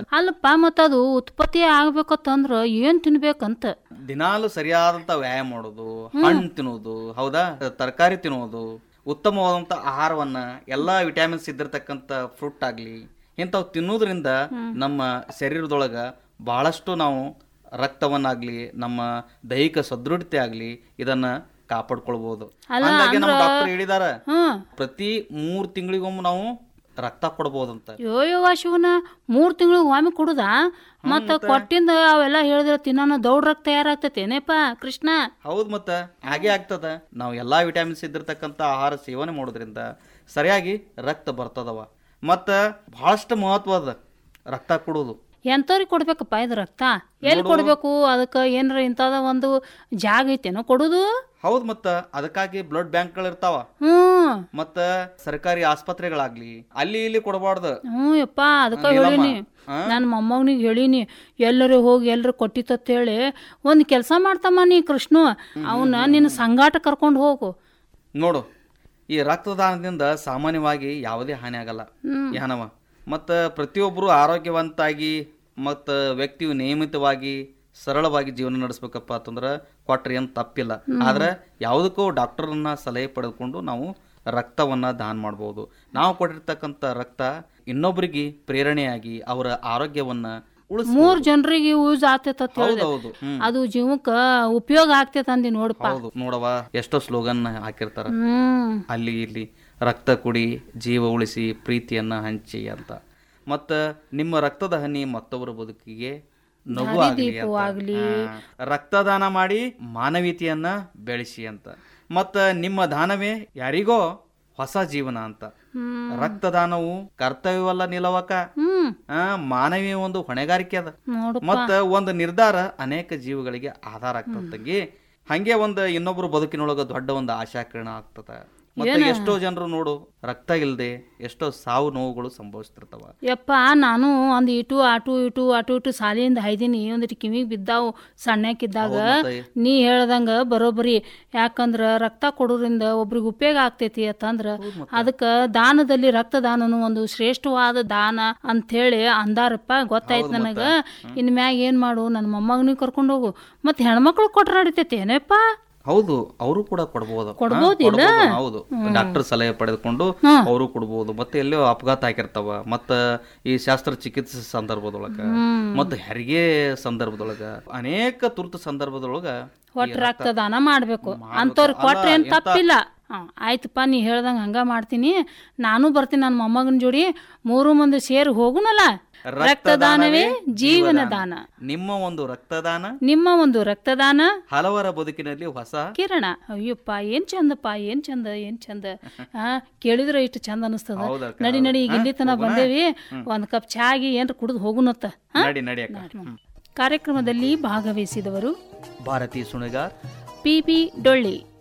ಅಲ್ಲಪ್ಪ ಮತ್ತ ಅದು ಉತ್ಪತ್ತಿ ಆಗ್ಬೇಕಂತಂದ್ರ ಏನ್ ತಿನ್ಬೇಕಂತ ದಿನಾಲು ಸರಿಯಾದಂತ ವ್ಯಾಯಾಮ ಮಾಡೋದು ಹಣ್ಣು ತಿನ್ನೋದು ಹೌದಾ ತರಕಾರಿ ತಿನ್ನೋದು ಉತ್ತಮವಾದಂತ ಆಹಾರವನ್ನ ಎಲ್ಲಾ ವಿಟಮಿನ್ಸ್ ಇದ್ದಿರ್ತಕ್ಕಂಥ ಫ್ರೂಟ್ ಆಗ್ಲಿ ಇಂಥವು ತಿನ್ನೋದ್ರಿಂದ ನಮ್ಮ ಶರೀರದೊಳಗ ಬಹಳಷ್ಟು ನಾವು ರಕ್ತವನ್ನಾಗ್ಲಿ ನಮ್ಮ ದೈಹಿಕ ಸದೃಢತೆ ಆಗ್ಲಿ ಇದನ್ನ ಕಾಪಾಡ್ಕೊಳ್ಬಹುದು ಹಂಗಾಗಿ ನಮ್ಮ ಡಾಕ್ಟರ್ ಹೇಳಿದಾರ ಹ್ಮ್ ಪ್ರತಿ ಮೂರ್ ತಿಂಗಳಿಗೊಮ್ಮೆ ನಾವು ರಕ್ತ ಕೊಡ್ಬೋದಂತ ಯೋ ಯವ್ವ ಶಿವನ ಮೂರ್ ತಿಂಗಳಿಗೆ ಒಮ್ಮೆ ಕುಡುದ ಮತ್ತ ಕೊಟ್ಟಿಂದ ಅವೆಲ್ಲ ಹೇಳಿದ್ರೆ ತಿನ್ನೋಣ ದೌಡ್ ರಕ್ತ ತಯಾರಾಗ್ತೈತೇನೇಪ್ಪ ಕೃಷ್ಣ ಹೌದ್ ಮತ್ತ ಹಾಗೆ ಆಗ್ತದ ನಾವು ಎಲ್ಲಾ ವಿಟಮಿನ್ಸ್ ಇದ್ದಿರ್ತಕ್ಕಂಥ ಆಹಾರ ಸೇವನೆ ಮಾಡೋದ್ರಿಂದ ಸರಿಯಾಗಿ ರಕ್ತ ಬರ್ತದವ ಮತ್ತ ಬಹಳಷ್ಟು ಮಹತ್ವದ ರಕ್ತ ಕೊಡೋದು ಎಂತವ್ರಿಗೆ ಕೊಡ್ಬೇಕಪ್ಪ ಇದು ರಕ್ತ ಎಲ್ಲಿ ಕೊಡ್ಬೇಕು ಅದಕ್ಕ ಏನಾರ ಇಂಥದ ಒಂದು ಜಾಗ ಐತೇನೋ ಕೊಡುದು ಹೌದ್ ಮತ್ತ ಅದಕ್ಕಾಗಿ ಬ್ಲಡ್ ಬ್ಯಾಂಕ್ಗಳು ಇರ್ತಾವ ಹ್ಮ್ ಮತ್ತ ಸರ್ಕಾರಿ ಆಸ್ಪತ್ರೆಗಳಾಗ್ಲಿ ಅಲ್ಲಿ ಇಲ್ಲಿ ಕೊಡಬಾರ್ದು ಹ್ಞೂ ಯಪ್ಪ ಅದಕ್ಕ ಹೇಳಿನಿ ನನ್ನ ಮೊಮ್ಮಗನಿಗೆ ಹೇಳಿನಿ ಎಲ್ಲರೂ ಹೋಗಿ ಎಲ್ಲರೂ ಕೊಟ್ಟಿತ್ತಂತ ಹೇಳಿ ಒಂದು ಕೆಲಸ ಮಾಡ್ತಮ್ಮ ನೀ ಕೃಷ್ಣ ಅವನ್ನ ನಿನ್ನ ಸಂಗಾಟ ಕರ್ಕೊಂಡು ಹೋಗು ನೋಡು ಈ ರಕ್ತದಾನದಿಂದ ಸಾಮಾನ್ಯವಾಗಿ ಯಾವುದೇ ಹಾನಿ ಆಗಲ್ಲ ಯಾನವ ಮತ್ತ ಪ್ರತಿಯೊಬ್ಬರು ಆರೋಗ್ಯವಂತಾಗಿ ಮತ್ತ ವ್ಯಕ್ತಿಯು ನಿಯಮಿತವಾಗಿ ಸರಳವಾಗಿ ಜೀವನ ನಡೆಸ್ಬೇಕಪ್ಪ ಅಂತಂದ್ರ ಕೊಟ್ರೆ ಏನ್ ತಪ್ಪಿಲ್ಲ ಆದ್ರೆ ಯಾವುದಕ್ಕೂ ಡಾಕ್ಟರ್ನ ಸಲಹೆ ಪಡೆದುಕೊಂಡು ನಾವು ರಕ್ತವನ್ನ ದಾನ ಮಾಡಬಹುದು ನಾವು ಕೊಟ್ಟಿರ್ತಕ್ಕಂಥ ರಕ್ತ ಇನ್ನೊಬ್ಬರಿಗೆ ಪ್ರೇರಣೆಯಾಗಿ ಅವರ ಆರೋಗ್ಯವನ್ನ ಉಳಿಸ್ ಮೂರ್ ಜನರಿಗೆ ಯೂಸ್ ಆಗ್ತೈತ ಹೇಳಿದೆ ಹೌದೌದು ಹ್ಮ್ ಅದು ಜೀವಕ್ಕ ಉಪಯೋಗ ಆಗ್ತೈತ ಅಂದಿ ನೋಡಪ್ಪ ಹೌದು ನೋಡವ ಎಷ್ಟೋ ಸ್ಲೋಗನ್ ಹಾಕಿರ್ತಾರ ಹ್ಮ್ ಅಲ್ಲಿ ಇಲ್ಲಿ ರಕ್ತ ಕುಡಿ ಜೀವ ಉಳಿಸಿ ಪ್ರೀತಿಯನ್ನ ಹಂಚಿ ಅಂತ ಮತ್ತ ನಿಮ್ಮ ರಕ್ತದ ಹನಿ ಮತ್ತೊಬ್ಬರ ಬದುಕಿಗೆ ನಗು ಆಗ್ಲಿ ಅಂತ. ಹಾ. ರಕ್ತದಾನ ಮಾಡಿ ಮಾನವೀಯತೆಯನ್ನ ಬೆಳೆಸಿ ಅಂತ ಮತ್ತ ನಿಮ್ಮ ದಾನವೇ ಯಾರಿಗೋ ಹೊಸ ಜೀವನ ಅಂತ ರಕ್ತದಾನವು ಕರ್ತವ್ಯವಲ್ಲ ನಿಲವಕ ಹ್ಮ್ ಆ ಮಾನವೀಯ ಒಂದು ಹೊಣೆಗಾರಿಕೆ ಅದ ನೋಡು ಮತ್ತ ಒಂದು ನಿರ್ಧಾರ ಅನೇಕ ಜೀವಗಳಿಗೆ ಆಧಾರ ಆಗ್ತದ ತಂಗಿ ಹಂಗೆ ಒಂದು ಇನ್ನೊಬ್ರು ಬದುಕಿನೊಳಗ ದೊಡ್ಡ ಒಂದು ಆಶಾಕಿರಣ ಆಗ್ತದ ಮತ್ತೆ ಎಷ್ಟೋ ಜನರು ನೋಡು ರಕ್ತ ಇಲ್ದೆ ಎಷ್ಟೋ ಸಾವು ನೋವುಗಳು ಸಂಭವಿಸ್ತಿರ್ತಾವ ಯಪ್ಪ ನಾನು ಒಂದು ಇಟು ಆಟು ಇಟು ಆಟು ಇಟು ಸಾಲಿಯಿಂದ ಹೈದೀನಿ ಒಂದಿಟ್ಟು ಕಿವಿಗೆ ಬಿದ್ದಾವು ಸಣ್ಣಕ್ಕಿದ್ದಾಗ ಮತ್ತೆ? ನೀ ಹೇಳ್ದಂಗ ಬರೋಬ್ಬರಿ ಯಾಕಂದ್ರ ರಕ್ತ ಕೊಡೋದ್ರಿಂದ ಒಬ್ರಿಗೆ ಉಪಯೋಗ ಆಗ್ತೈತಿ ಅಂತಂದ್ರ ಅದಕ್ಕ ದಾನದಲ್ಲಿ ರಕ್ತದಾನನು ಒಂದು ಶ್ರೇಷ್ಠವಾದ ದಾನ ಅಂಥೇಳಿ ಅಂದಾರಪ್ಪ ಗೊತ್ತಾಯ್ತು ನನಗ ಇನ್ ಮ್ಯಾಗ ಏನ್ ಮಾಡು ನನ್ನ ಮೊಮ್ಮಗನಿಗೆ ಕರ್ಕೊಂಡು ಹೋಗು ಮತ್ತೆ ಹೆಣ್ಮಕ್ಳು ಕೊಟ್ರ ನಡಿತೈತಿ ಏನಪ್ಪ ಹೌದು ಅವರು ಕೂಡ ಕೊಡಬಹುದು ಕೊಡ್ಬೋದಿಲ್ಲ? ಹೌದು ಡಾಕ್ಟರ್ ಸಲಹೆ ಪಡೆದುಕೊಂಡು ಅವರು ಕೊಡಬಹುದು ಮತ್ತೆ ಎಲ್ಲೋ ಅಪಘಾತ ಆಗಿರ್ತಾವ ಮತ್ತ ಈ ಶಾಸ್ತ್ರ ಚಿಕಿತ್ಸೆ ಸಂದರ್ಭದೊಳಗ ಮತ್ತ ಹೆರಿಗೆ ಸಂದರ್ಭದೊಳಗ ಅನೇಕ ತುರ್ತು ಸಂದರ್ಭದೊಳಗ ಒಟ್ಟು ರಕ್ತದಾನ ಮಾಡ್ಬೇಕು ಅಂಥವ್ರು ಕೊಟ್ರೆ ಏನ್ ತಪ್ಪಿಲ್ಲ ಹಾ, ಆಯ್ತಪ್ಪ ನೀ ಹೇಳ್ದಂಗ ಹಂಗ ಮಾಡ್ತೀನಿ ನಾನು ಬರ್ತೀನಿ ನನ್ನ ಮೊಮ್ಮಗನ ಜೋಡಿ ಮೂರು ಮಂದಿ ಸೇರಿ ಹೋಗುನಲ್ಲ ರಕ್ತದಾನವೇ ಜೀವನ ದಾನ ನಿಮ್ಮ ಒಂದು ರಕ್ತದಾನ ನಿಮ್ಮ ಒಂದು ರಕ್ತದಾನ ಹಲವರ ಬದುಕಿನಲ್ಲಿ ಹೊಸ ಕಿರಣ ಅಯ್ಯಪ್ಪ ಏನ್ ಚಂದಪ್ಪ ಏನ್ ಚಂದ ಏನ್ ಚಂದ ಹಾ ಕೇಳಿದ್ರೆ ಇಷ್ಟು ಚಂದ ಅನಿಸ್ತದ ಹೌದಕ್ಕ, ನಡಿ ನಡಿ ಈಗ ಇಲ್ಲಿ ತನ ಬಂದೇವಿ ಒಂದ್ ಕಪ್ ಚಾಗಿ ಏನ್ರ ಕುಡಿದು ಹೋಗುನತ್ತ ಹಾ? ನಡಿ ನಡಿಯಕ್ಕ ಕಾರ್ಯಕ್ರಮದಲ್ಲಿ ಭಾಗವಹಿಸಿದವರು ಭಾರತಿ ಸುಣಗಾರ್ ಪಿ ಬಿ ಡೊಳ್ಳಿ